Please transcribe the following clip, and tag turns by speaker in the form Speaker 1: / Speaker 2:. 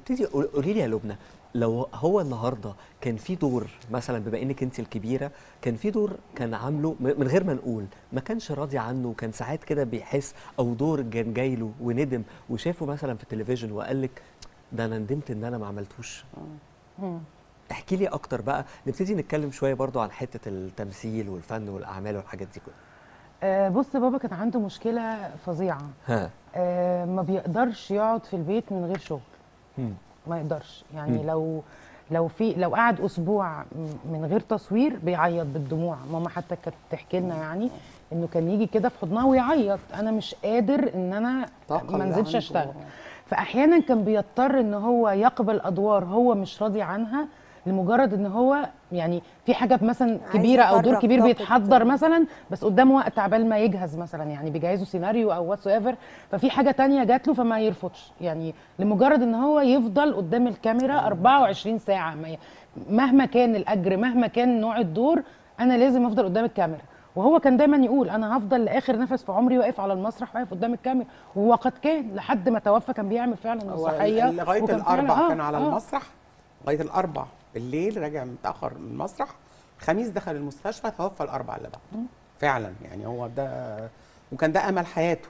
Speaker 1: ابتدي قولي لي يا لبنى لو هو النهارده كان في دور مثلا بما انك انت الكبيره كان في دور كان عامله م- من غير ما نقول ما كانش راضي عنه وكان ساعات كده بيحس او دور كان جاي له وندم وشافه مثلا في التلفزيون وقال لك ده انا ندمت ان انا ما عملتوش احكي لي اكتر بقى نبتدي نتكلم شويه برضو عن حته التمثيل والفن والاعمال والحاجات دي كلها
Speaker 2: آه بص بابا كان عنده مشكله فظيعه
Speaker 1: ها
Speaker 2: آه ما بيقدرش يقعد في البيت من غير شغل
Speaker 1: مم.
Speaker 2: ما يقدرش يعني
Speaker 1: مم.
Speaker 2: لو لو في لو قعد اسبوع م- من غير تصوير بيعيط بالدموع ماما حتى كانت تحكي لنا يعني انه كان يجي كده في حضنها ويعيط انا مش قادر ان انا
Speaker 3: طاقة
Speaker 2: ما
Speaker 3: اللي
Speaker 2: انزلش
Speaker 3: عنده.
Speaker 2: اشتغل فاحيانا كان بيضطر ان هو يقبل ادوار هو مش راضي عنها لمجرد ان هو يعني في حاجه مثلا كبيره او دور
Speaker 4: يفرغ
Speaker 2: كبير
Speaker 4: طاقة.
Speaker 2: بيتحضر مثلا بس قدامه وقت عبال ما يجهز مثلا يعني بيجهزوا سيناريو او واتس ايفر ففي حاجه تانية جات له فما يرفضش يعني لمجرد ان هو يفضل قدام الكاميرا 24 ساعه ما ي- مهما كان الاجر مهما كان نوع الدور انا لازم افضل قدام الكاميرا وهو كان دايما يقول انا هفضل لاخر نفس في عمري واقف على المسرح واقف قدام الكاميرا وقد كان لحد ما توفى كان بيعمل فعلا
Speaker 3: هو
Speaker 2: مسرحيه
Speaker 3: لغايه
Speaker 2: وكان فعلاً-
Speaker 3: الاربع
Speaker 2: آه،
Speaker 3: كان على
Speaker 2: آه.
Speaker 3: المسرح لغايه الاربع بالليل راجع متاخر من المسرح الخميس دخل المستشفى توفى الاربع اللي بعد فعلا يعني هو ده وكان ده امل حياته